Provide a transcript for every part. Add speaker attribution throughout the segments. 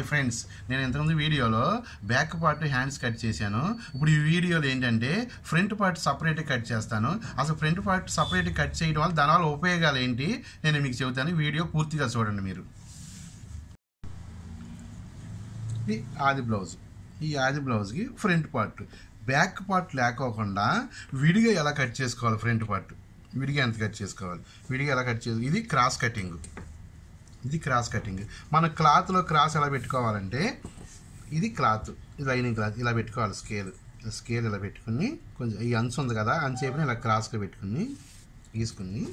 Speaker 1: Hi friends నేను ఇంతకుముందు వీడియోలో బ్యాక్ పార్ట్ హ్యాండ్స్ కట్ చేశాను ఇప్పుడు ఈ వీడియోలో ఏంటంటే ఫ్రంట్ పార్ట్ సపరేట్గా కట్ చేస్తాను అసలు ఫ్రంట్ పార్ట్ సపరేట్గా కట్ చేయడం వల్ల దానివల్ల ఉపయోగాలు ఏంటి నేను మీకు చెబుతాను వీడియో పూర్తిగా చూడండి మీరు ఇది ఆది బ్లౌజ్ ఈ ఆది బ్లౌజ్కి ఫ్రంట్ పార్ట్ బ్యాక్ పార్ట్ లేకోకుండా విడిగా ఎలా కట్ చేసుకోవాలి ఫ్రంట్ పార్ట్ విడిగా ఎంత కట్ చేసుకోవాలి విడిగా ఎలా కట్ చేసుకోవాలి ఇది క్రాస్ కటింగ్ ఇది క్రాస్ కటింగ్ మన క్లాత్లో క్రాస్ ఎలా పెట్టుకోవాలంటే ఇది క్లాత్ ఇది లైనింగ్ క్లాత్ ఇలా పెట్టుకోవాలి స్కేల్ స్కేల్ ఇలా పెట్టుకుని కొంచెం ఈ అంచు ఉంది కదా అంచు అయిపోయిన ఇలా క్రాస్గా పెట్టుకుని గీసుకుని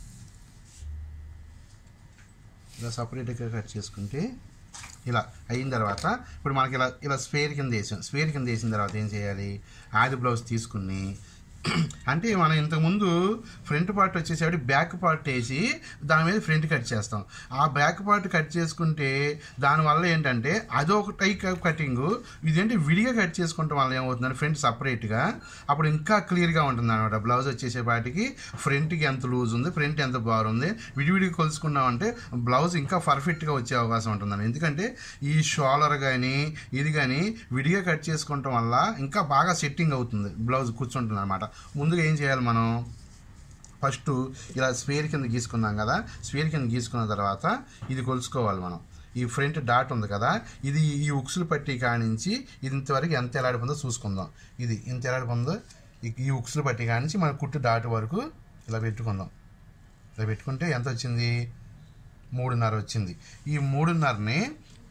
Speaker 1: ఇలా సపరేట్గా కట్ చేసుకుంటే ఇలా అయిన తర్వాత ఇప్పుడు మనకి ఇలా ఇలా స్పేర్ కింద వేసాం స్పేర్ కింద వేసిన తర్వాత ఏం చేయాలి ఆది బ్లౌజ్ తీసుకుని అంటే మనం ఇంతకుముందు ఫ్రంట్ పార్ట్ వచ్చేసరికి బ్యాక్ పార్ట్ వేసి దాని మీద ఫ్రంట్ కట్ చేస్తాం ఆ బ్యాక్ పార్ట్ కట్ చేసుకుంటే దానివల్ల ఏంటంటే అదొక టైప్ కటింగ్ ఇదేంటి విడిగా కట్ చేసుకుంటాం వల్ల ఏమవుతుందంటే ఫ్రంట్ సపరేట్గా అప్పుడు ఇంకా క్లియర్గా ఉంటుంది అనమాట బ్లౌజ్ వచ్చేసేపాటికి ఫ్రంట్కి ఎంత లూజ్ ఉంది ఫ్రంట్ ఎంత బాగుంది విడివిడిగా కొలుసుకున్నామంటే బ్లౌజ్ ఇంకా పర్ఫెక్ట్గా వచ్చే అవకాశం ఉంటుందని ఎందుకంటే ఈ షోలర్ కానీ ఇది కానీ విడిగా కట్ చేసుకుంటాం వల్ల ఇంకా బాగా సెట్టింగ్ అవుతుంది బ్లౌజ్ కూర్చుంటుంది అనమాట ముందుగా ఏం చేయాలి మనం ఫస్ట్ ఇలా స్పేర్ కింద గీసుకున్నాం కదా స్పేర్ కింద గీసుకున్న తర్వాత ఇది కొలుసుకోవాలి మనం ఈ ఫ్రంట్ డాట్ ఉంది కదా ఇది ఈ ఉక్సులు పట్టి కానించి ఇది ఇంతవరకు ఎంత ఎలాడిపోందో చూసుకుందాం ఇది ఇంత ఎలాడిపోందో ఈ- ఈ ఉక్సులు పట్టి కానించి మన కుట్టు డాట్ వరకు ఇలా పెట్టుకుందాం ఇలా పెట్టుకుంటే ఎంత వచ్చింది మూడున్నర వచ్చింది ఈ మూడున్నరని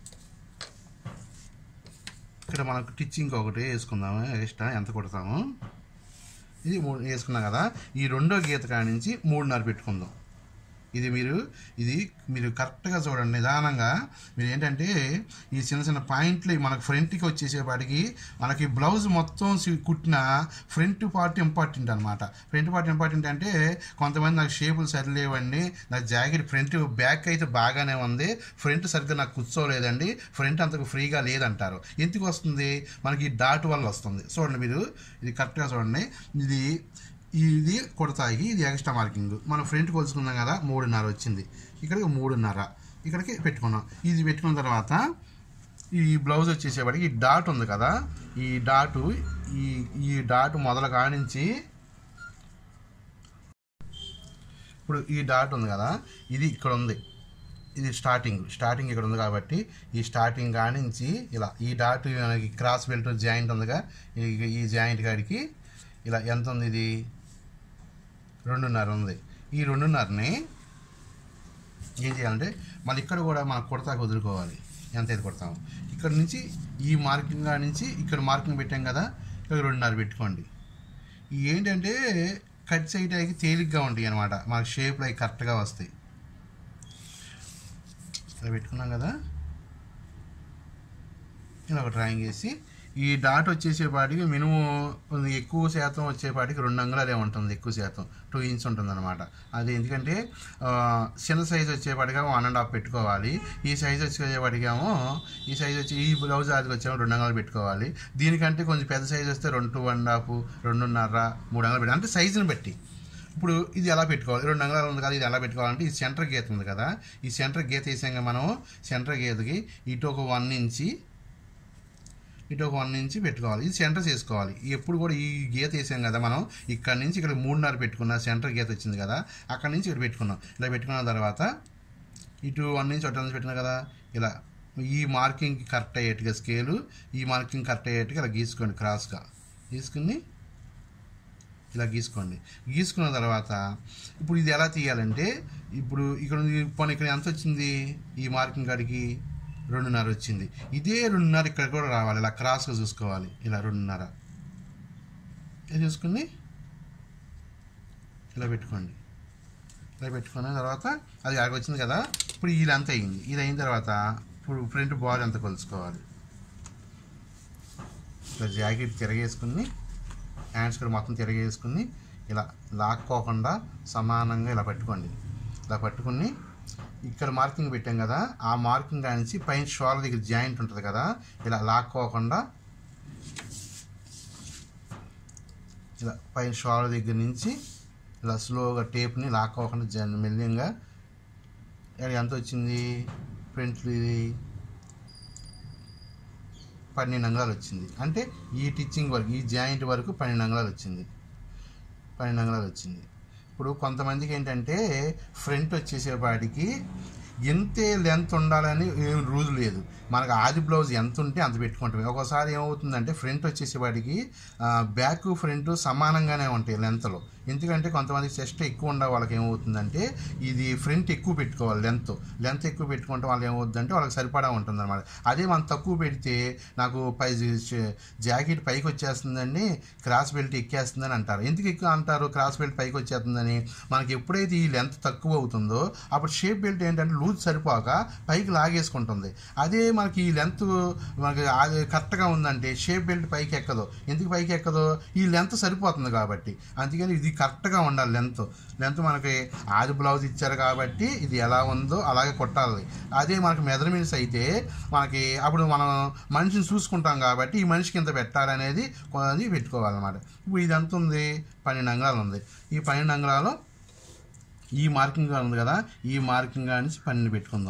Speaker 1: ఇక్కడ మనకు టిచ్చింగ్ ఒకటి వేసుకుందాము ఎక్స్ట్రా ఎంత కొడతాము ఇది మూడు వేసుకున్నాం కదా ఈ రెండో గీత కాడి నుంచి మూడున్నర పెట్టుకుందాం ఇది మీరు ఇది మీరు కరెక్ట్గా చూడండి నిదానంగా మీరు ఏంటంటే ఈ చిన్న చిన్న పాయింట్లు మనకు ఫ్రంట్కి వచ్చేసేపాటికి మనకి బ్లౌజ్ మొత్తం సి- కుట్టిన ఫ్రంట్ పార్ట్ ఇంపార్టెంట్ అనమాట ఫ్రంట్ పార్ట్ ఇంపార్టెంట్ అంటే కొంతమంది నాకు షేపులు సరిలేవండి నా జాకెట్ ఫ్రంట్ బ్యాక్ అయితే బాగానే ఉంది ఫ్రంట్ సరిగ్గా నాకు కూర్చోలేదండి ఫ్రంట్ అంతకు ఫ్రీగా లేదంటారు ఎందుకు వస్తుంది మనకి ఈ డాట్ వల్ల వస్తుంది చూడండి మీరు ఇది కరెక్ట్గా చూడండి ఇది ఇది కొడతాయి ఇది ఎక్స్ట్రా మార్కింగ్ మనం ఫ్రంట్ కొలుసుకున్నాం కదా మూడున్నర వచ్చింది ఇక్కడికి మూడున్నర ఇక్కడికి పెట్టుకున్నాం ఇది పెట్టుకున్న తర్వాత ఈ బ్లౌజ్ వచ్చేసేవాడికి ఈ డాట్ ఉంది కదా ఈ డాటు ఈ ఈ డాట్ మొదల కానించి ఇప్పుడు ఈ డాట్ ఉంది కదా ఇది ఇక్కడ ఉంది ఇది స్టార్టింగ్ స్టార్టింగ్ ఇక్కడ ఉంది కాబట్టి ఈ స్టార్టింగ్ కానించి ఇలా ఈ డాట్ మనకి క్రాస్ బెల్ట్ జాయింట్ ఉందిగా ఈ- ఈ జాయింట్ కాడికి ఇలా ఎంత ఉంది ఇది రెండున్నర ఉంది ఈ రెండున్నరని ఏం చేయాలంటే మళ్ళీ ఇక్కడ కూడా మనం కొడతాకు వదులుకోవాలి ఎంత అయితే కొడతాము ఇక్కడ నుంచి ఈ మార్కింగ్ కాడ నుంచి ఇక్కడ మార్కింగ్ పెట్టాం కదా ఇక్కడ రెండున్నర పెట్టుకోండి ఇవి ఏంటంటే కట్ చేయడానికి తేలిగ్గా ఉంటాయి అనమాట మనకు షేప్లు అవి కరెక్ట్గా వస్తాయి ఇలా పెట్టుకున్నాం కదా ఇలా ఒక డ్రాయింగ్ వేసి ఈ డాట్ వచ్చేసేపాటికి మినిమం ఎక్కువ శాతం వచ్చేపాటికి రెండు అంగుళాలే ఉంటుంది ఎక్కువ శాతం టూ ఇంచ్ ఉంటుంది అనమాట అది ఎందుకంటే ఆ, చిన్న సైజ్ వచ్చేపాటిగా వన్ అండ్ హాఫ్ పెట్టుకోవాలి ఈ సైజ్ వచ్చేపాటికేమో ఈ సైజ్ వచ్చి ఈ బ్లౌజ్ అది వచ్చేమో రెండు అంగాలు పెట్టుకోవాలి దీనికంటే కొంచెం పెద్ద సైజ్ వస్తే రెండు టూ అండ్ హాఫ్ రెండున్నర మూడు అంగాలు పెట్టి అంటే సైజుని బట్టి ఇప్పుడు ఇది ఎలా పెట్టుకోవాలి రెండు అంగళాలు ఉంది కదా ఇది ఎలా పెట్టుకోవాలంటే ఈ సెంటర్ గీత ఉంది కదా ఈ సెంటర్ గీత వేసాక మనం సెంటర్ గీతకి ఇటు ఒక వన్ ఇంచి ఇటు ఒక వన్ ఇంచి పెట్టుకోవాలి ఇది సెంటర్ చేసుకోవాలి ఎప్పుడు కూడా ఈ గీత వేసాం కదా మనం ఇక్కడ నుంచి ఇక్కడ మూడున్నర పెట్టుకున్న సెంటర్ గీత వచ్చింది కదా అక్కడ నుంచి ఇక్కడ పెట్టుకున్నాం ఇలా పెట్టుకున్న తర్వాత ఇటు వన్ ఇంచ్ అటు నుంచి పెట్టినాం కదా ఇలా ఈ మార్కింగ్ కరెక్ట్ అయ్యేట్టుగా స్కేలు ఈ మార్కింగ్ కరెక్ట్ అయ్యేట్టుగా ఇలా గీసుకోండి క్రాస్గా గీసుకుని ఇలా గీసుకోండి గీసుకున్న తర్వాత ఇప్పుడు ఇది ఎలా తీయాలంటే ఇప్పుడు ఇక్కడ ఉంది, పోనీ ఇక్కడ ఎంత వచ్చింది ఈ మార్కింగ్ కాడికి రెండున్నర వచ్చింది ఇదే రెండున్నర ఇక్కడ కూడా రావాలి ఇలా క్రాస్గా చూసుకోవాలి ఇలా రెండున్నర ఇలా చూసుకుని ఇలా పెట్టుకోండి ఇలా పెట్టుకున్న తర్వాత అది అక్కడ వచ్చింది కదా ఇప్పుడు ఇది ఎంత అయింది ఇది అయిన తర్వాత ఇప్పుడు ఫ్రంట్ బాల్ ఎంత కొలుసుకోవాలి ఇలా జాకెట్ తిరగేసుకుని హ్యాండ్స్ కూడా మొత్తం తిరగేసుకుని ఇలా లాక్కోకుండా సమానంగా ఇలా పట్టుకోండి ఇలా పట్టుకుని ఇక్కడ మార్కింగ్ పెట్టాం కదా ఆ మార్కింగ్ కానించి పైన షోల్డర్ దగ్గర జాయింట్ ఉంటుంది కదా ఇలా లాక్కోకుండా ఇలా పైన షోల్డర్ దగ్గర నుంచి ఇలా స్లోగా టేప్ని లాక్కోకుండా జన్ మెల్లింగా ఇక్కడ ఎంత వచ్చింది ఫ్రంట్ ఇది పన్నెండు అంగుళాలు వచ్చింది అంటే ఈ టిచ్చింగ్ వరకు ఈ జాయింట్ వరకు పన్నెండు అంగుళాలు వచ్చింది పన్నెండు అంగుళాలు వచ్చింది ఇప్పుడు కొంతమందికి ఏంటంటే ఫ్రంట్ వచ్చేసేపాటికి ఎంతే లెంత్ ఉండాలని ఏం రూల్ లేదు మనకు ఆది బ్లౌజ్ ఎంత ఉంటే అంత పెట్టుకుంటాం ఒక్కోసారి ఏమవుతుందంటే ఫ్రంట్ వచ్చేసేవాడికి బ్యాక్ ఫ్రంట్ సమానంగానే ఉంటాయి లెంత్లో ఎందుకంటే కొంతమంది చెస్ట్ ఎక్కువ ఉండే వాళ్ళకి ఏమవుతుందంటే ఇది ఫ్రంట్ ఎక్కువ పెట్టుకోవాలి లెంత్ లెంత్ ఎక్కువ పెట్టుకుంటే వాళ్ళకి ఏమవుతుందంటే వాళ్ళకి సరిపడా ఉంటుంది అనమాట అదే మనం తక్కువ పెడితే నాకు పై జాకెట్ పైకి వచ్చేస్తుందండి క్రాస్ బెల్ట్ ఎక్కేస్తుందని అంటారు ఎందుకు ఎక్కువ అంటారు క్రాస్ బెల్ట్ పైకి వచ్చేస్తుందని మనకి ఎప్పుడైతే ఈ లెంత్ తక్కువ అవుతుందో అప్పుడు షేప్ బెల్ట్ ఏంటంటే లూజ్ సరిపోక పైకి లాగేసుకుంటుంది అదే మనకి ఈ లెంత్ మనకి అది కరెక్ట్గా ఉందంటే షేప్ బెల్ట్ పైకి ఎక్కదు ఎందుకు పైకి ఎక్కదు ఈ లెంత్ సరిపోతుంది కాబట్టి అందుకని ఇది కరెక్ట్గా ఉండాలి లెంత్ లెంత్ మనకి ఆది బ్లౌజ్ ఇచ్చారు కాబట్టి ఇది ఎలా ఉందో అలాగే కొట్టాలి అదే మనకి మెజర్మెంట్స్ అయితే మనకి అప్పుడు మనం మనిషిని చూసుకుంటాం కాబట్టి ఈ మనిషికి ఇంత పెట్టాలనేది కొంచెం పెట్టుకోవాలన్నమాట ఇప్పుడు ఇది ఎంత ఉంది పన్నెండు అంగుళాలు ఉంది ఈ పన్నెండు అంగుళాలు ఈ మార్కింగ్ ఉంది కదా ఈ మార్కింగ్ నుంచి పన్నెండు పెట్టుకుందాం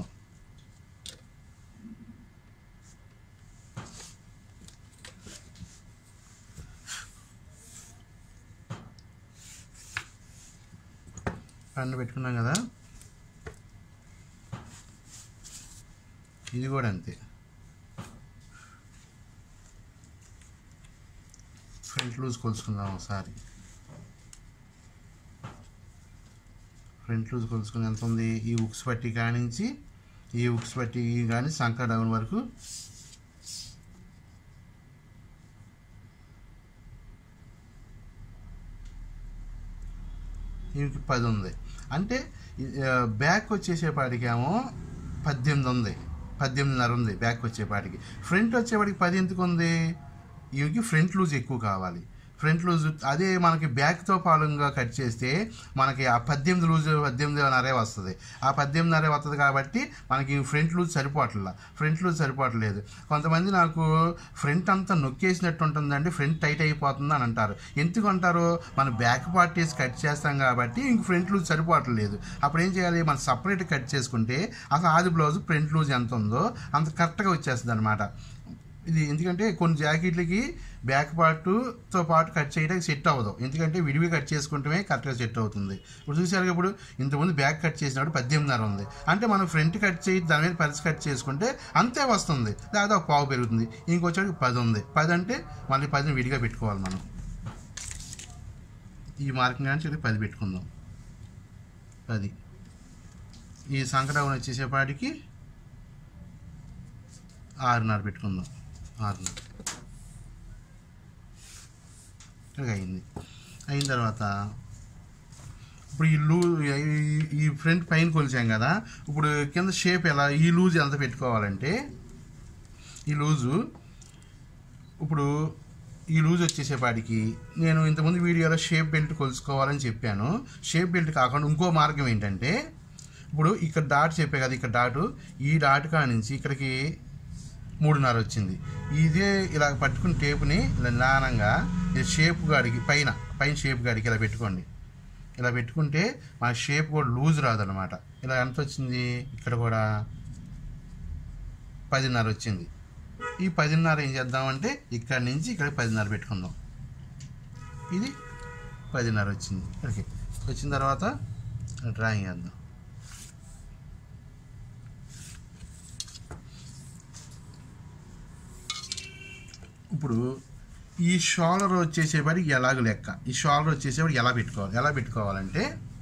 Speaker 1: పన్నెండు పెట్టుకున్నాం కదా ఇది కూడా అంతే ఫ్రంట్ లూజ్ కొలుసుకుందాం ఒకసారి ఫ్రంట్ లూజ్ కొలుసుకుని ఎంత ఉంది ఈ ఉక్స్ పట్టి కానించి ఈ ఉక్స్ పట్టి కానీ సంక డౌన్ వరకు దీనికి పది ఉంది అంటే ఆ, బ్యాక్ వచ్చేసేపాటికేమో పద్దెనిమిది ఉంది పద్దెనిమిదిన్నర ఉంది బ్యాక్ వచ్చేపాటికి ఫ్రంట్ వచ్చేపాటికి పది ఎందుకు ఉంది ఈమెకి ఫ్రంట్ లూజ్ ఎక్కువ కావాలి ఫ్రంట్ లూజ్ అదే మనకి బ్యాక్తో పాలంగా కట్ చేస్తే మనకి ఆ పద్దెనిమిది లూజ్ పద్దెనిమిదిన్నరే వస్తుంది ఆ పద్దెనిమిదిన్నరే వస్తుంది కాబట్టి మనకి ఫ్రంట్ లూజ్ సరిపోవట్లా ఫ్రంట్ లూజ్ సరిపోవట్లేదు కొంతమంది నాకు ఫ్రంట్ అంతా నొక్కేసినట్టు ఉంటుందండి ఫ్రంట్ టైట్ అయిపోతుంది అని అంటారు ఎందుకు అంటారు మన బ్యాక్ పార్ట్ వేసి కట్ చేస్తాం కాబట్టి ఇంక ఫ్రంట్ లూజ్ సరిపోవట్లేదు అప్పుడు ఏం చేయాలి మనం సపరేట్ కట్ చేసుకుంటే అసలు ఆది బ్లౌజ్ ఫ్రంట్ లూజ్ ఎంత ఉందో అంత కరెక్ట్గా వచ్చేస్తుంది అనమాట ఇది ఎందుకంటే కొన్ని జాకెట్లకి బ్యాక్ పార్ట్తో పాటు కట్ చేయడానికి సెట్ అవ్వదు ఎందుకంటే విడివి కట్ చేసుకుంటమే కరెక్ట్గా సెట్ అవుతుంది ఇప్పుడు చూసారు ఇప్పుడు ఇంతకుముందు బ్యాక్ కట్ చేసినప్పుడు పద్దెనిమిదిన్నర ఉంది అంటే మనం ఫ్రంట్ కట్ చేయి దాని మీద పరిచి కట్ చేసుకుంటే అంతే వస్తుంది లేదా ఒక పావు పెరుగుతుంది ఇంకొచ్చేటికి పది ఉంది పది అంటే మళ్ళీ పదిని విడిగా పెట్టుకోవాలి మనం ఈ మార్కింగ్ కానీ చెప్పి పది పెట్టుకుందాం పది ఈ సంక్రమణ వచ్చేసేపాటికి ఆరున్నర పెట్టుకుందాం ఆరున్నర ఇలాగ అయింది అయిన తర్వాత ఇప్పుడు ఈ లూ ఈ- ఈ ఫ్రంట్ పైన కొలిచాం కదా ఇప్పుడు కింద షేప్ ఎలా ఈ లూజ్ ఎంత పెట్టుకోవాలంటే ఈ లూజు ఇప్పుడు ఈ లూజ్ వచ్చేసేపాటికి నేను ఇంతకుముందు వీడియోలో షేప్ బెల్ట్ కొలుసుకోవాలని చెప్పాను షేప్ బెల్ట్ కాకుండా ఇంకో మార్గం ఏంటంటే ఇప్పుడు ఇక్కడ డాట్ చెప్పే కదా ఇక్కడ డాటు ఈ డాట్ కా నుంచి ఇక్కడికి మూడున్నర వచ్చింది ఇదే ఇలా పట్టుకుని టేపుని ఇలా నిదానంగా ఈ షేప్ గాడికి పైన పైన షేప్ గాడికి ఇలా పెట్టుకోండి ఇలా పెట్టుకుంటే మన షేప్ కూడా లూజ్ రాదనమాట ఇలా ఎంత వచ్చింది ఇక్కడ కూడా పదిన్నర వచ్చింది ఈ పదిన్నర ఏం చేద్దామంటే ఇక్కడ నుంచి ఇక్కడ పదిన్నర పెట్టుకుందాం ఇది పదిన్నర వచ్చింది ఇక్కడికి వచ్చిన తర్వాత డ్రాయింగ్ చేద్దాం ఇప్పుడు ఈ షోల్డర్ వచ్చేసేపటికి ఎలాగ లెక్క ఈ షోల్డర్ వచ్చేసేపటికి ఎలా పెట్టుకోవాలి ఎలా పెట్టుకోవాలంటే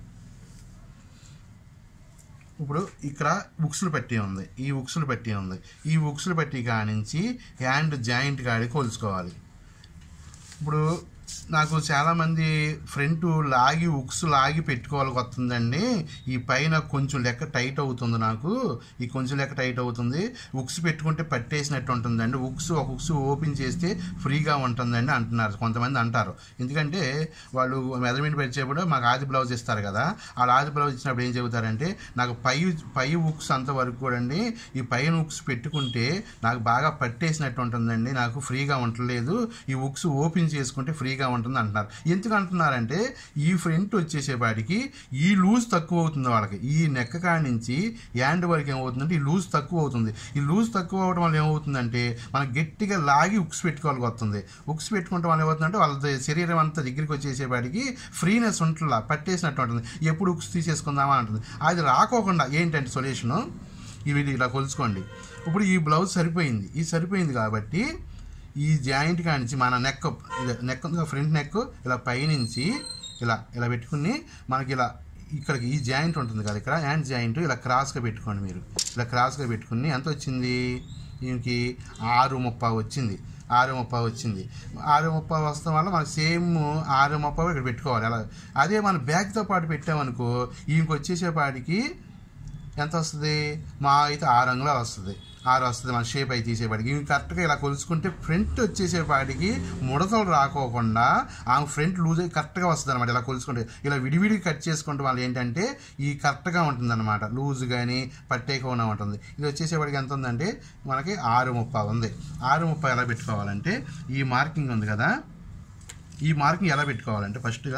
Speaker 1: ఇప్పుడు ఇక్కడ బుక్స్లు పెట్టి ఉంది ఈ బుక్స్లు పెట్టి ఉంది ఈ బుక్స్లు పెట్టి కానించి హ్యాండ్ జాయింట్ కాడికి కొలుచుకోవాలి ఇప్పుడు నాకు చాలామంది ఫ్రంట్ లాగి ఉక్స్ లాగి పెట్టుకోవాలి వస్తుందండి ఈ పైన కొంచెం లెక్క టైట్ అవుతుంది నాకు ఈ కొంచెం లెక్క టైట్ అవుతుంది ఉక్స్ పెట్టుకుంటే పట్టేసినట్టు ఉంటుందండి ఉక్స్ ఒక ఉక్స్ ఓపెన్ చేస్తే ఫ్రీగా ఉంటుందండి అంటున్నారు కొంతమంది అంటారు ఎందుకంటే వాళ్ళు మెజర్మెంట్ పెట్టేప్పుడు మాకు ఆది బ్లౌజ్ ఇస్తారు కదా ఆ ఆది బ్లౌజ్ ఇచ్చినప్పుడు ఏం చెబుతారంటే నాకు పై పై ఉక్స్ అంతవరకు కూడా అండి ఈ పైన ఉక్స్ పెట్టుకుంటే నాకు బాగా పట్టేసినట్టు ఉంటుందండి నాకు ఫ్రీగా ఉండలేదు ఈ ఉక్స్ ఓపెన్ చేసుకుంటే ఫ్రీగా ఫ్రీగా ఉంటుంది అంటున్నారు ఎందుకు అంటున్నారంటే ఈ ఫ్రంట్ వచ్చేసేపాటికి ఈ లూజ్ తక్కువ అవుతుంది వాళ్ళకి ఈ నెక్క కాడి నుంచి హ్యాండ్ వరకు ఏమవుతుందంటే ఈ లూజ్ తక్కువ అవుతుంది ఈ లూజ్ తక్కువ అవడం వల్ల ఏమవుతుందంటే మనం గట్టిగా లాగి ఉక్స్ పెట్టుకోవాల్సి వస్తుంది ఉక్స్ పెట్టుకుంటే వల్ల ఏమవుతుందంటే వాళ్ళ శరీరం అంతా దగ్గరికి వచ్చేసేపాటికి ఫ్రీనెస్ ఉంటుందా పట్టేసినట్టు ఉంటుంది ఎప్పుడు ఉక్స్ తీసేసుకుందామా అంటుంది అది రాకోకుండా ఏంటంటే సొల్యూషను ఇవి ఇలా కొలుచుకోండి ఇప్పుడు ఈ బ్లౌజ్ సరిపోయింది ఇది సరిపోయింది కాబట్టి ఈ జాయింట్ కానించి మన నెక్ నెక్ ఉంది ఫ్రంట్ నెక్ ఇలా పైనుంచి ఇలా ఇలా పెట్టుకుని మనకి ఇలా ఇక్కడికి ఈ జాయింట్ ఉంటుంది కదా ఇక్కడ హ్యాండ్ జాయింట్ ఇలా క్రాస్గా పెట్టుకోండి మీరు ఇలా క్రాస్గా పెట్టుకుని ఎంత వచ్చింది దీనికి ఆరు ముప్పై వచ్చింది ఆరు ముప్పై వచ్చింది ఆరు ముప్పై వస్తాం వల్ల మనకు సేమ్ ఆరు ముప్పై ఇక్కడ పెట్టుకోవాలి అలా అదే మన బ్యాగ్తో పాటు పెట్టామనుకో ఈయనకి వచ్చేసేపాటికి ఎంత వస్తుంది మా అయితే ఆరు అంగుళాలు వస్తుంది ఆరు వస్తుంది మన షేప్ అయితే తీసేపాటికి ఇవి కరెక్ట్గా ఇలా కొలుసుకుంటే ఫ్రంట్ వచ్చేసేపాటికి ముడతలు రాకోకుండా ఆమె ఫ్రంట్ లూజ్ అయ్యి కరెక్ట్గా వస్తుంది అనమాట ఇలా కొలుసుకుంటే ఇలా విడివిడి కట్ చేసుకుంటే వాళ్ళు ఏంటంటే ఈ కరెక్ట్గా ఉంటుంది అనమాట లూజ్ కానీ పట్టేయకుండా ఉంటుంది ఇది వచ్చేసేపాటికి ఎంత ఉందంటే మనకి ఆరు ముప్పై ఉంది ఆరు ముప్పై ఎలా పెట్టుకోవాలంటే ఈ మార్కింగ్ ఉంది కదా ఈ మార్కింగ్ ఎలా పెట్టుకోవాలంటే ఫస్ట్గా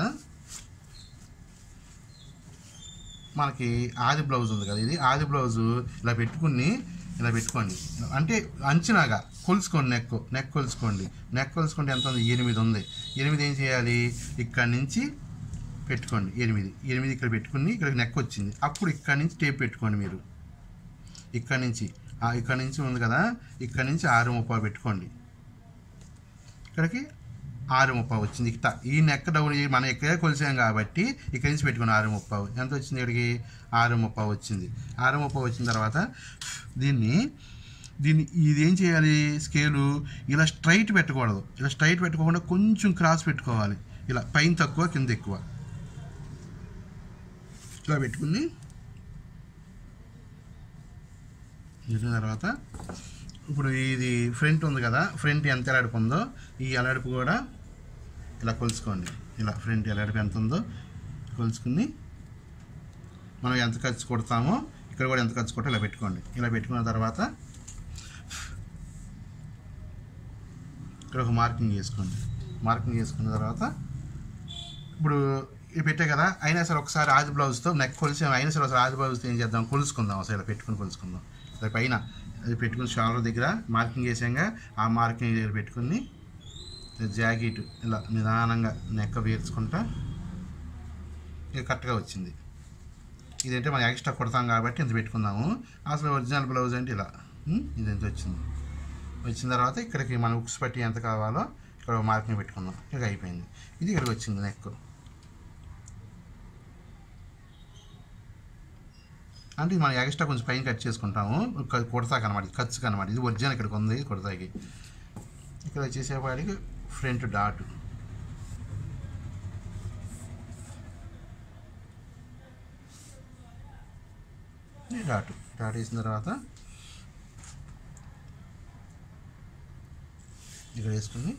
Speaker 1: మనకి ఆది బ్లౌజ్ ఉంది కదా ఇది ఆది బ్లౌజ్ ఇలా పెట్టుకుని ఇలా పెట్టుకోండి అంటే అంచనాగా కొలుసుకోండి నెక్ నెక్ కొలుసుకోండి నెక్ కొలుసుకుంటే ఎంత ఉంది ఎనిమిది ఉంది ఎనిమిది ఏం చేయాలి ఇక్కడి నుంచి పెట్టుకోండి ఎనిమిది ఎనిమిది ఇక్కడ పెట్టుకుని ఇక్కడ నెక్ వచ్చింది అప్పుడు ఇక్కడి నుంచి టేప్ పెట్టుకోండి మీరు ఇక్కడి నుంచి ఆ, ఇక్కడి నుంచి ఉంది కదా ఇక్కడి నుంచి ఆరు ముప్పై పెట్టుకోండి ఇక్కడికి ఆరు ముప్పై వచ్చింది ఇట్ట ఈ నెక్ డౌన్ ఈ మనం ఎక్కడే కొలిసాం కాబట్టి ఇక్కడి నుంచి పెట్టుకుని ఆరు ముప్పై ఎంత వచ్చింది ఇక్కడికి ఆరు ముప్పై వచ్చింది ఆరు ముప్పై వచ్చిన తర్వాత దీన్ని దీన్ని ఇది ఏం చేయాలి స్కేలు ఇలా స్ట్రైట్ పెట్టకూడదు ఇలా స్ట్రైట్ పెట్టుకోకుండా కొంచెం క్రాస్ పెట్టుకోవాలి ఇలా పైన తక్కువ కింద ఎక్కువ ఇలా పెట్టుకుని పెట్టిన తర్వాత ఇప్పుడు ఇది ఫ్రంట్ ఉంది కదా ఫ్రంట్ ఎంత ఎలాడుపు ఉందో ఈ ఎలాడుపు కూడా ఇలా కొలుసుకోండి ఇలా ఫ్రంట్ ఎలాడుపు ఎంత ఉందో కొలుసుకుని మనం ఎంత ఖర్చు కొడతామో ఇక్కడ కూడా ఎంత ఖర్చు కొట్టో ఇలా పెట్టుకోండి ఇలా పెట్టుకున్న తర్వాత ఇక్కడ ఒక మార్కింగ్ చేసుకోండి మార్కింగ్ చేసుకున్న తర్వాత ఇప్పుడు ఇది పెట్టే కదా అయినా సరే ఒకసారి ఆది బ్లౌజ్తో నెక్ కొలిసి అయినా సరే ఒకసారి ఆది బ్లౌజ్తో ఏం చేద్దాం కొలుసుకుందాం అసలు ఇలా పెట్టుకుని కొలుసుకుందాం ఇలా పైన అది పెట్టుకుని షాల్డర్ దగ్గర మార్కింగ్ వేసాక ఆ మార్కింగ్ దగ్గర పెట్టుకుని జాకెట్ ఇలా నిదానంగా నెక్క వేర్చుకుంటా ఇది కరెక్ట్గా వచ్చింది ఇదంటే మనం ఎక్స్ట్రా కొడతాం కాబట్టి ఇంత పెట్టుకుందాము అసలు ఒరిజినల్ బ్లౌజ్ అంటే ఇలా ఉం? ఇది ఎంత వచ్చింది వచ్చిన తర్వాత ఇక్కడికి మన ఉక్స్ పట్టి ఎంత కావాలో ఇక్కడ ఒక మార్కింగ్ పెట్టుకుందాం ఇక అయిపోయింది ఇది ఇక్కడికి వచ్చింది నెక్ అంటే ఇది మనం ఎక్స్ట్రా కొంచెం పైన కట్ చేసుకుంటాము క- కుడతాకి అనమాట ఇది ఖర్చుకి అనమాట ఇది ఒరిజినల్ ఇక్కడికి ఉంది ఇది కుడతాకి ఇక్కడ వచ్చేసేపాటికి ఫ్రంట్ డాట్ ఈ డాట్ డాట్ వేసిన తర్వాత ఇక్కడ వేసుకుని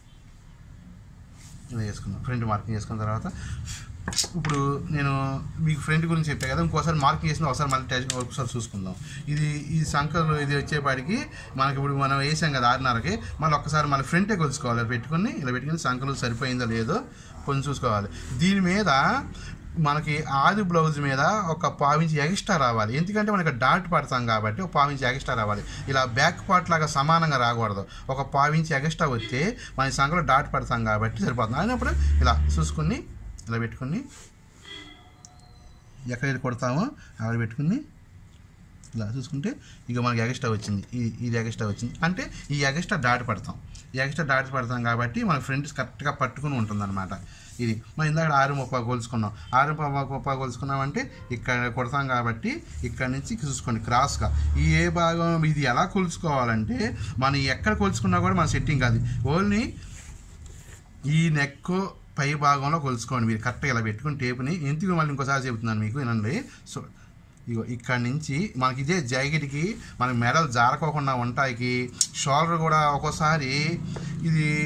Speaker 1: ఇలా వేసుకున్నాం ఫ్రంట్ మార్కింగ్ చేసుకున్న తర్వాత ఇప్పుడు నేను మీకు ఫ్రంట్ గురించి చెప్పా కదా ఇంకోసారి మార్కింగ్ చేసిన ఒకసారి మళ్ళీ టచ్ ఒకసారి చూసుకుందాం ఇది ఈ సంకలు ఇది వచ్చేపాటికి మనకి ఇప్పుడు మనం వేసాం కదా ఆరున్నరకి మళ్ళీ ఒక్కసారి మళ్ళీ ఫ్రంటే కొలుసుకోవాలి ఇలా పెట్టుకుని ఇలా పెట్టుకుని సంకలు సరిపోయిందో లేదో కొంచెం చూసుకోవాలి దీని మీద మనకి ఆది బ్లౌజ్ మీద ఒక పావించి ఎక్స్ట్రా రావాలి ఎందుకంటే మనకి డాట్ పడతాం కాబట్టి ఒక పావించి ఎక్స్ట్రా రావాలి ఇలా బ్యాక్ పార్ట్ లాగా సమానంగా రాకూడదు ఒక పావించి ఎక్స్ట్రా వస్తే మన సంఖలో డాట్ పడతాం కాబట్టి సరిపోతుంది అయినప్పుడు ఇలా చూసుకుని ఇలా పెట్టుకుని ఎక్కడైతే కొడతామో అక్కడ పెట్టుకుని ఇలా చూసుకుంటే ఇక మనకి ఎగస్ట్రా వచ్చింది ఇది ఇది ఎగస్ట్రా వచ్చింది అంటే ఈ ఎగస్ట్రా డాట్ పడతాం ఈ ఎగస్ట్రా డాట్ పడతాం కాబట్టి మన ఫ్రెండ్స్ కరెక్ట్గా పట్టుకుని ఉంటుందన్నమాట ఇది మనం ఇందాక ఆరు ముప్పై కొలుసుకున్నాం ఆరు ముప్పై ముప్పై కొలుసుకున్నామంటే ఇక్కడ కొడతాం కాబట్టి ఇక్కడ నుంచి చూసుకోండి క్రాస్గా ఈ ఏ భాగం ఇది ఎలా కొలుసుకోవాలంటే మనం ఎక్కడ కొలుసుకున్నా కూడా మన సెట్టింగ్ కాదు ఓన్లీ ఈ నెక్ పై భాగంలో కొలుసుకోండి మీరు కరెక్ట్గా ఇలా పెట్టుకుని టేపుని ఎందుకు మళ్ళీ ఇంకోసారి చెబుతున్నాను మీకు వినండి సో ఇగో ఇక్కడ నుంచి మనకి ఇదే జాకెట్కి మనకి మెడలు జారకోకుండా ఉంటాయికి షోల్డర్ కూడా ఒక్కోసారి ఇది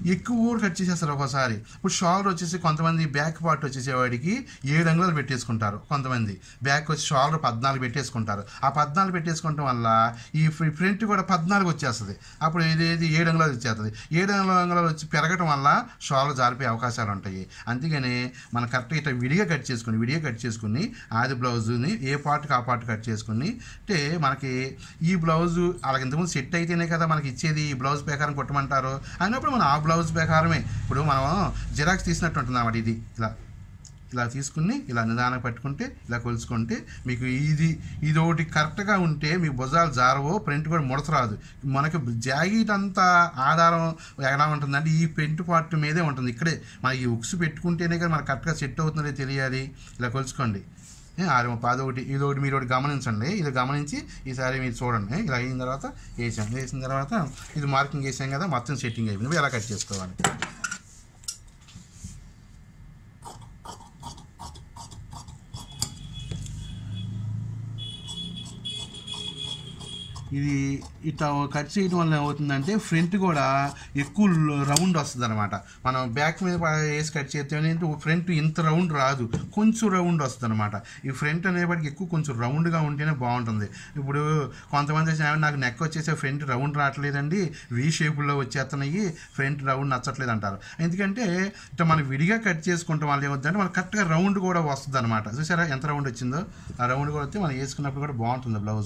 Speaker 1: ఎక్కువ కూడా కట్ చేసేస్తారు ఒకసారి ఇప్పుడు షాల్డర్ వచ్చేసి కొంతమంది బ్యాక్ పార్ట్ వచ్చేసేవాడికి ఏడు అంగుళాలు పెట్టేసుకుంటారు కొంతమంది బ్యాక్ వచ్చి షాల్డర్ పద్నాలుగు పెట్టేసుకుంటారు ఆ పద్నాలుగు పెట్టేసుకోవటం వల్ల ఈ ఫ్రంట్ కూడా పద్నాలుగు వచ్చేస్తుంది అప్పుడు ఇది ఇది ఏడు అంగుళాలు వచ్చేస్తుంది ఏడు అంగుళాలు వచ్చి పెరగటం వల్ల షాల్డర్ జారిపోయే అవకాశాలు ఉంటాయి అందుకని మనం కరెక్ట్గా ఇట్లా విడిగా కట్ చేసుకుని విడిగా కట్ చేసుకుని ఆది బ్లౌజ్ని ఏ పార్ట్కి ఆ పార్ట్ కట్ చేసుకుని అంటే మనకి ఈ బ్లౌజు అలాగ ఇంతకుముందు సెట్ అయితేనే కదా మనకి ఇచ్చేది ఈ బ్లౌజ్ ప్రకారం కుట్టమంటారు అయినప్పుడు మనం ఆ బ్లౌజ్ ప్రకారమే ఇప్పుడు మనం జిరాక్స్ తీసినట్టు ఉంటుంది అన్నమాట ఇది ఇలా ఇలా తీసుకుని ఇలా నిదానం పట్టుకుంటే ఇలా కొలుచుకుంటే మీకు ఇది ఇది ఒకటి కరెక్ట్గా ఉంటే మీ భుజాలు జారవో ప్రింట్ కూడా ముడత రాదు మనకి జాకెట్ అంతా ఆధారం ఎలా ఉంటుందంటే ఈ ప్రింట్ పార్ట్ మీదే ఉంటుంది ఇక్కడే మనకి ఈ ఉక్స్ పెట్టుకుంటేనే కదా మనకు కరెక్ట్గా సెట్ అవుతుందో తెలియాలి ఇలా కొలుచుకోండి ఏ, ఆరు పాద ఒకటి ఇది ఒకటి మీరు ఒకటి గమనించండి ఇది గమనించి ఈసారి మీరు చూడండి ఇలా అయిన తర్వాత వేసాం వేసిన తర్వాత ఇది మార్కింగ్ వేసాం కదా మొత్తం సెట్టింగ్ అయిపోయింది ఎలా కట్ చేసుకోవాలి ఇది ఇట్లా కట్ చేయడం వల్ల ఏమవుతుందంటే ఫ్రంట్ కూడా ఎక్కువ రౌండ్ వస్తుంది అనమాట మనం బ్యాక్ మీద ప- వేసి కట్ చేస్తే ఏంటంటే ఫ్రంట్ ఇంత రౌండ్ రాదు కొంచెం రౌండ్ వస్తుంది అనమాట ఈ ఫ్రంట్ అనేప్పటికి ఎక్కువ కొంచెం రౌండ్గా ఉంటేనే బాగుంటుంది ఇప్పుడు కొంతమంది వచ్చి, "ఏమండి, నాకు నెక్ వచ్చేసే ఫ్రంట్ రౌండ్ రావట్లేదండి వి షేపుల్లో వచ్చేస్తున్నాయి ఫ్రంట్ రౌండ్ నచ్చట్లేదు అంటారు ఎందుకంటే ఇట్లా మనం విడిగా కట్ చేసుకుంటాం వల్ల ఏమవుతుందంటే మనకు కరెక్ట్గా రౌండ్ కూడా వస్తుంది అనమాట చూసారా ఎంత రౌండ్ వచ్చిందో ఆ రౌండ్ కూడా వస్తే మనం వేసుకున్నప్పుడు కూడా బాగుంటుంది బ్లౌజ్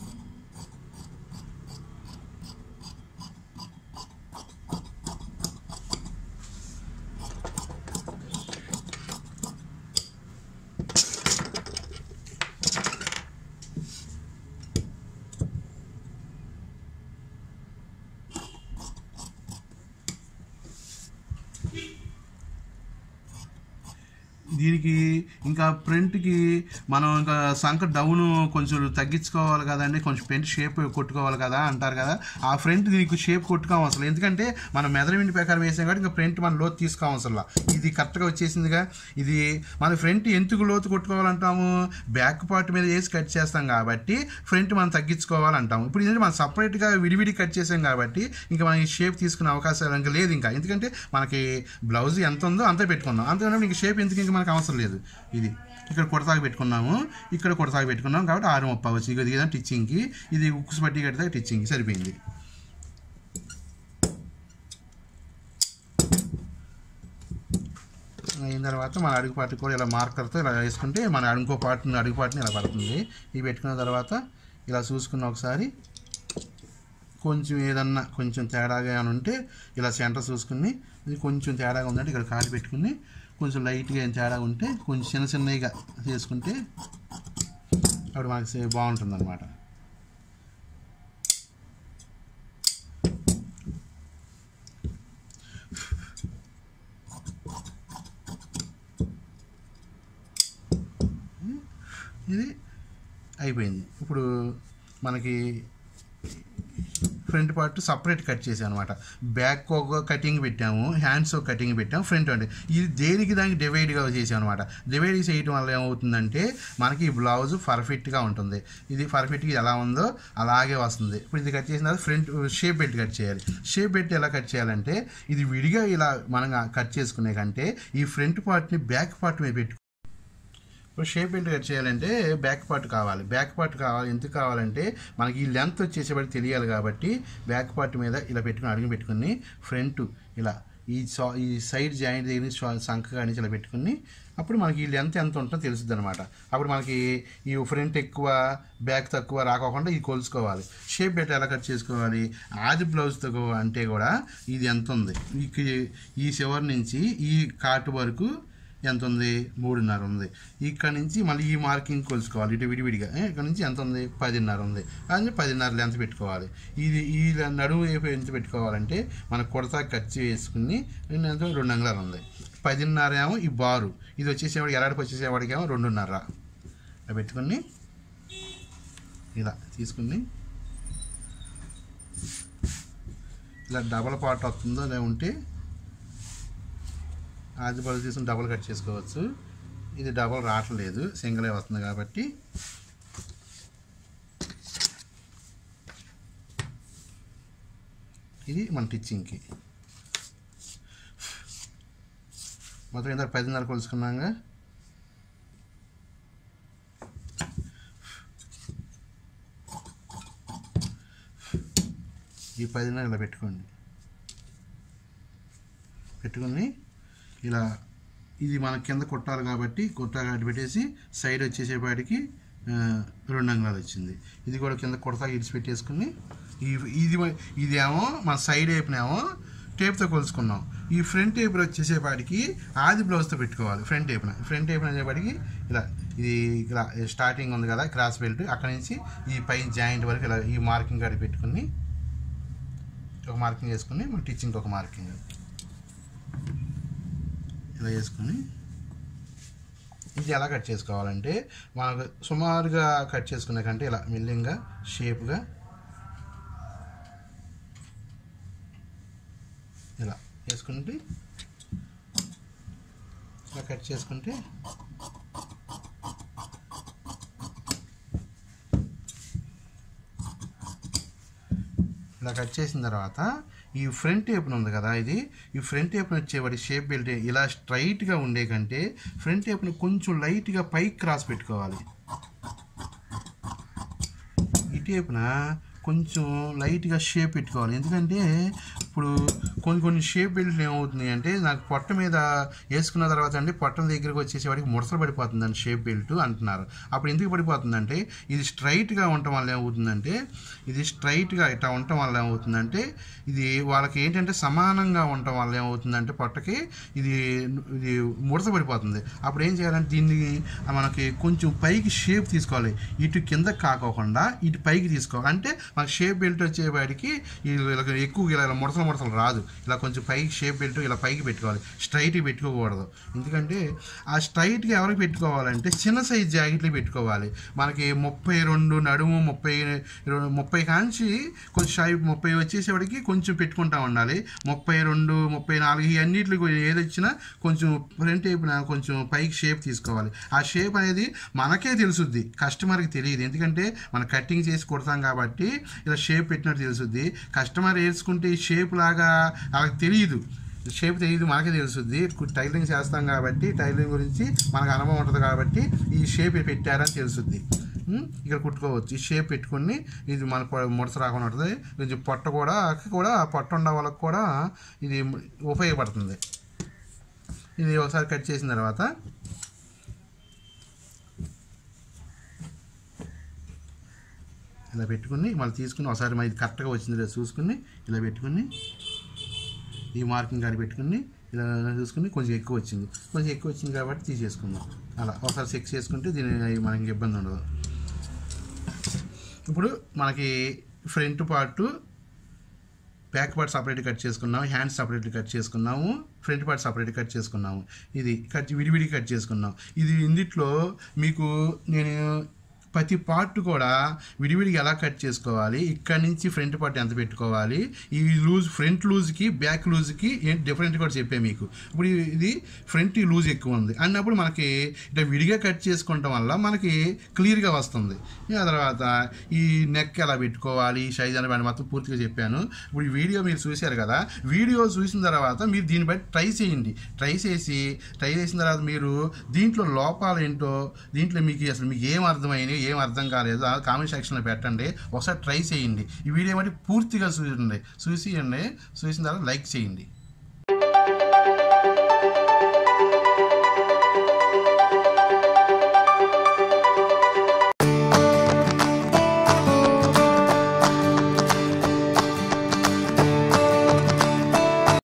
Speaker 1: దీనికి ఇంకా ప్రింట్కి మనం ఇంకా సంక డౌన్ కొంచెం తగ్గించుకోవాలి కదండి కొంచెం ప్రింట్ షేప్ కొట్టుకోవాలి కదా అంటారు కదా ఆ ఫ్రంట్ దీనికి షేప్ కొట్టుకోవం అసలు ఎందుకంటే మనం మెదరమింటి ప్రకారం వేసాం కాబట్టి ఇంకా ప్రింట్ మన లోతు తీసుకోవం అసలు ఇది కరెక్ట్గా వచ్చేసిందిగా ఇది మన ఫ్రంట్ ఎందుకు లోతు కొట్టుకోవాలంటాము బ్యాక్ పార్ట్ మీద వేసి కట్ చేస్తాం కాబట్టి ఫ్రంట్ మనం తగ్గించుకోవాలంటాము ఇప్పుడు ఏంటంటే మనం సపరేట్గా విడివిడి కట్ చేసాం కాబట్టి ఇంకా మనకి షేప్ తీసుకునే అవకాశాలు ఇంకా లేదు ఇంకా ఎందుకంటే మనకి బ్లౌజ్ ఎంత ఉందో అంతే పెట్టుకున్నాం అంతేకాని ఇంక షేప్ ఎందుకు ఇంకా మనకు అవసరం లేదు ఇది ఇక్కడ కుడతాకు పెట్టుకున్నాము ఇక్కడ కుడతాకు పెట్టుకున్నాం కాబట్టి ఆరు ముప్పై వచ్చి ఇది ఏదైనా టిచ్చింగ్కి ఇది ఉక్స్ పట్టి కడితే టిచ్చింగ్కి సరిపోయింది అయిన తర్వాత మన అడుగు పార్ట్ కూడా ఇలా మార్కర్తో ఇలా వేసుకుంటే మన ఇంకో పార్ట్ని అడుగు పార్ట్ని ఇలా పడుతుంది ఇవి పెట్టుకున్న తర్వాత ఇలా చూసుకున్న ఒకసారి కొంచెం ఏదన్నా కొంచెం తేడాగా ఏమైనా ఉంటే ఇలా సెంటర్ చూసుకుని ఇది కొంచెం తేడాగా ఉందంటే ఇక్కడ కాలు పెట్టుకుని కొంచెం లైట్గా ఏం తేడా ఉంటే కొంచెం చిన్న చిన్నగా చేసుకుంటే అప్పుడు మనకి బాగుంటుంది అనమాట ఇది అయిపోయింది ఇప్పుడు మనకి ఫ్రంట్ పార్ట్ సపరేట్ కట్ చేసాం అనమాట బ్యాక్ ఒక కటింగ్ పెట్టాము హ్యాండ్స్ ఒక కటింగ్ పెట్టాము ఫ్రంట్ అంటే ఇది దేనికి దానికి డివైడ్గా చేసాం అనమాట డివైడ్ చేయడం వల్ల ఏమవుతుందంటే మనకి ఈ బ్లౌజ్ పర్ఫెక్ట్గా ఉంటుంది ఇది పర్ఫెక్ట్గా ఎలా ఉందో అలాగే వస్తుంది ఇప్పుడు ఇది కట్ చేసిన తర్వాత ఫ్రంట్ షేప్ పెట్టి కట్ చేయాలి షేప్ పెట్టి ఎలా కట్ చేయాలంటే ఇది విడిగా ఇలా మనం కట్ చేసుకునే కంటే ఈ ఫ్రంట్ పార్ట్ని బ్యాక్ పార్ట్ మీద పెట్టి ఇప్పుడు షేప్ ఏంటి కట్ చేయాలంటే బ్యాక్ పార్ట్ కావాలి బ్యాక్ పార్ట్ కావాలి ఎందుకు కావాలంటే మనకి ఈ లెంత్ వచ్చేసేపటి తెలియాలి కాబట్టి బ్యాక్ పార్ట్ మీద ఇలా పెట్టుకుని అడుగు పెట్టుకుని ఫ్రంట్ ఇలా ఈ సా ఈ సైడ్ జాయింట్ దగ్గర నుంచి షా- సంఖ కానీ ఇలా పెట్టుకుని అప్పుడు మనకి ఈ లెంత్ ఎంత ఉంటుందో తెలుస్తుంది అనమాట అప్పుడు మనకి ఈ ఫ్రంట్ ఎక్కువ బ్యాక్ తక్కువ రాకోకుండా ఇది కొలుసుకోవాలి షేప్ పెట్టి ఎలా కట్ చేసుకోవాలి ఆది బ్లౌజ్తో అంటే కూడా ఇది ఎంత ఉంది ఈ ఈ చివరి నుంచి ఈ కాటు వరకు ఎంత ఉంది మూడున్నర ఉంది ఇక్కడ నుంచి మళ్ళీ ఈ మార్కింగ్ కొలుసుకోవాలి ఇటు విడివిడిగా ఏ, ఇక్కడ నుంచి ఎంత ఉంది పదిన్నర ఉంది అది పదిన్నర లెంత్ పెట్టుకోవాలి ఇది ఈ నడుము వైపు ఎంత పెట్టుకోవాలంటే మన కొడతా ఖర్చు వేసుకుని ఎంత రెండు అంగుళాలు ఉంది పదిన్నర ఏమో ఈ బారు ఇది వచ్చేసేవాడికి ఎలాడికి వచ్చేసేవాడికి ఏమో రెండున్నర ఇలా పెట్టుకుని ఇలా తీసుకుని ఇలా డబల్ పార్ట్ వస్తుందో లేదా ఉంటే ఆది బదులు తీసుకుని డబల్ కట్ చేసుకోవచ్చు ఇది డబల్ రావట్లేదు సింగిలే వస్తుంది కాబట్టి ఇది మన టిచ్చింగ్కి మొత్తం ఇందాక పదిన్నర కొలుసుకున్నాగా ఈ పదిన్నర ఇలా పెట్టుకోండి పెట్టుకుని ఇలా ఇది మన కింద కొట్టాలి కాబట్టి కొట్టాలి కాబట్టి పెట్టేసి సైడ్ వచ్చేసేపాటికి ఆ, రెండు అంగుళాలు వచ్చింది ఇది కూడా కింద కొడతా ఇడిచి పెట్టేసుకుని ఈ ఇది ఇదేమో మన సైడ్ వైపునేమో టేప్తో కొలుసుకున్నాం ఈ ఫ్రంట్ టేప్ వచ్చేసేపాటికి ఆది బ్లౌజ్తో పెట్టుకోవాలి ఫ్రంట్ టేప్న ఫ్రంట్ టేప్న వచ్చేపాటికి ఇలా ఇది ఇలా స్టార్టింగ్ ఉంది కదా క్రాస్ బెల్ట్ అక్కడ నుంచి ఈ పై జాయింట్ వరకు ఇలా ఈ మార్కింగ్ కాడి పెట్టుకుని ఒక మార్కింగ్ వేసుకుని మన టీచింగ్ ఒక మార్కింగ్ ఇలా వేసుకుని ఇది ఎలా కట్ చేసుకోవాలంటే మనకు సుమారుగా కట్ చేసుకునే కంటే ఇలా మిల్లింగా షేప్గా ఇలా వేసుకుంటే ఇలా కట్ చేసుకుంటే ఇలా కట్ చేసిన తర్వాత ఈ ఫ్రంట్ టేప్ను ఉంది కదా ఇది ఈ ఫ్రంట్ టేప్ను వచ్చేవాడి షేప్ బెల్ట్ ఇలా స్ట్రైట్గా ఉండే కంటే ఫ్రంట్ టేప్ను కొంచెం లైట్గా పైకి క్రాస్ పెట్టుకోవాలి ఈ టేప్న కొంచెం లైట్గా షేప్ పెట్టుకోవాలి ఎందుకంటే ఇప్పుడు కొన్ని కొన్ని షేప్ బెల్ట్లు ఏమవుతుంది అంటే నాకు పొట్ట మీద వేసుకున్న తర్వాత అండి పొట్టం దగ్గరికి వచ్చేసేవాడికి ముడతలు పడిపోతుందండి షేప్ బెల్ట్ అంటున్నారు అప్పుడు ఎందుకు పడిపోతుందంటే ఇది స్ట్రైట్గా ఉండటం వల్ల ఏమవుతుందంటే ఇది స్ట్రైట్గా ఇట్లా ఉండటం వల్ల ఏమవుతుందంటే ఇది వాళ్ళకి ఏంటంటే సమానంగా ఉండటం వల్ల ఏమవుతుందంటే పొట్టకి ఇది ఇది ముడత పడిపోతుంది అప్పుడు ఏం చేయాలంటే దీన్ని మనకి కొంచెం పైకి షేప్ తీసుకోవాలి ఇటు కింద కాకోకుండా ఇటు పైకి తీసుకోవాలి అంటే మనకి షేప్ బెల్ట్ వచ్చేవాడికి ఇలా ఎక్కువ ఇలా ఇలా ముడతలు ముడతలు రాదు ఇలా కొంచెం పైకి షేప్ బెల్ట్ ఇలా పైకి పెట్టుకోవాలి స్ట్రైట్గా పెట్టుకోకూడదు ఎందుకంటే ఆ స్ట్రైట్గా ఎవరికి పెట్టుకోవాలంటే చిన్న సైజ్ జాకెట్లు పెట్టుకోవాలి మనకి ముప్పై రెండు నడుము ముప్పై రెండు ముప్పై కాంచి కొంచెం షైప్ ముప్పై వచ్చేసేవాడికి కొంచెం పెట్టుకుంటా ఉండాలి ముప్పై రెండు ముప్పై నాలుగు ఈ అన్నిటికి ఏది వచ్చినా కొంచెం ఫ్రంట్ వైపున కొంచెం పైకి షేప్ తీసుకోవాలి ఆ షేప్ అనేది మనకే తెలుసుద్ది కస్టమర్కి తెలియదు ఎందుకంటే మనం కటింగ్ చేసి కొడతాం కాబట్టి ఇలా షేప్ పెట్టినట్టు తెలుసుద్ది కస్టమర్ వేసుకుంటే ఈ షేప్ లాగా వాళ్ళకి తెలియదు షేప్ తెలియదు మనకే తెలుసుద్ది టైలరింగ్ చేస్తాం కాబట్టి టైలరింగ్ గురించి మనకు అనుభవం ఉంటుంది కాబట్టి ఈ షేప్ పెట్టారని తెలుసుద్ది ఉం? ఇక్కడ కుట్టుకోవచ్చు ఈ షేప్ పెట్టుకుని ఇది మన పొ- ముడత రాకుండా ఉంటుంది కొంచెం పొట్ట కూడా కూడా పొట్ట ఉన్న వాళ్ళకి కూడా ఇది ఉపయోగపడుతుంది ఇది ఒకసారి కట్ చేసిన తర్వాత ఇలా పెట్టుకుని మళ్ళీ తీసుకుని ఒకసారి మరి ఇది కరెక్ట్గా వచ్చింది లేదో చూసుకుని ఇలా పెట్టుకుని ఈ మార్కింగ్ కాడ పెట్టుకుని ఇలా చూసుకుని కొంచెం ఎక్కువ వచ్చింది కొంచెం ఎక్కువ వచ్చింది కాబట్టి తీసేసుకుందాం అలా ఒకసారి చెక్ చేసుకుంటే దీని మనకి ఇబ్బంది ఉండదు ఇప్పుడు మనకి front part back part separate cut చేసుకున్నాము హ్యాండ్స్ సపరేట్ కట్ చేసుకున్నాము ఫ్రంట్ పార్ట్ సపరేట్ కట్ చేసుకున్నాము ఇది కట్ విడివిడి కట్ చేసుకున్నాం ఇది ఇందిట్లో మీకు నేను ప్రతి పార్ట్ కూడా విడివిడిగా ఎలా కట్ చేసుకోవాలి ఇక్కడ నుంచి ఫ్రంట్ పార్ట్ ఎంత పెట్టుకోవాలి ఈ లూజ్ ఫ్రంట్ లూజ్కి బ్యాక్ లూజ్కి ఏంటి డిఫరెంట్ కూడా చెప్పే మీకు ఇప్పుడు ఇది ఫ్రంట్ లూజ్ ఎక్కువ ఉంది అన్నప్పుడు మనకి ఇట్లా విడిగా కట్ చేసుకోవటం వల్ల మనకి క్లియర్గా వస్తుంది ఆ తర్వాత ఈ నెక్ ఎలా పెట్టుకోవాలి సైజ్ అని వాడిని మొత్తం పూర్తిగా చెప్పాను ఇప్పుడు ఈ వీడియో మీరు చూశారు కదా వీడియో చూసిన తర్వాత మీరు దీన్ని బట్టి ట్రై చేయండి ట్రై చేసి ట్రై చేసిన తర్వాత మీరు దీంట్లో లోపాలు ఏంటో దీంట్లో మీకు అసలు మీకు ఏం అర్థమైంది ఏం అర్థం కాలేదు ఆ కామెంట్ సెక్షన్లో పెట్టండి ఒకసారి ట్రై చేయండి ఈ వీడియో బట్టి పూర్తిగా చూడండి చూసి చూసిన తర్వాత లైక్ చేయండి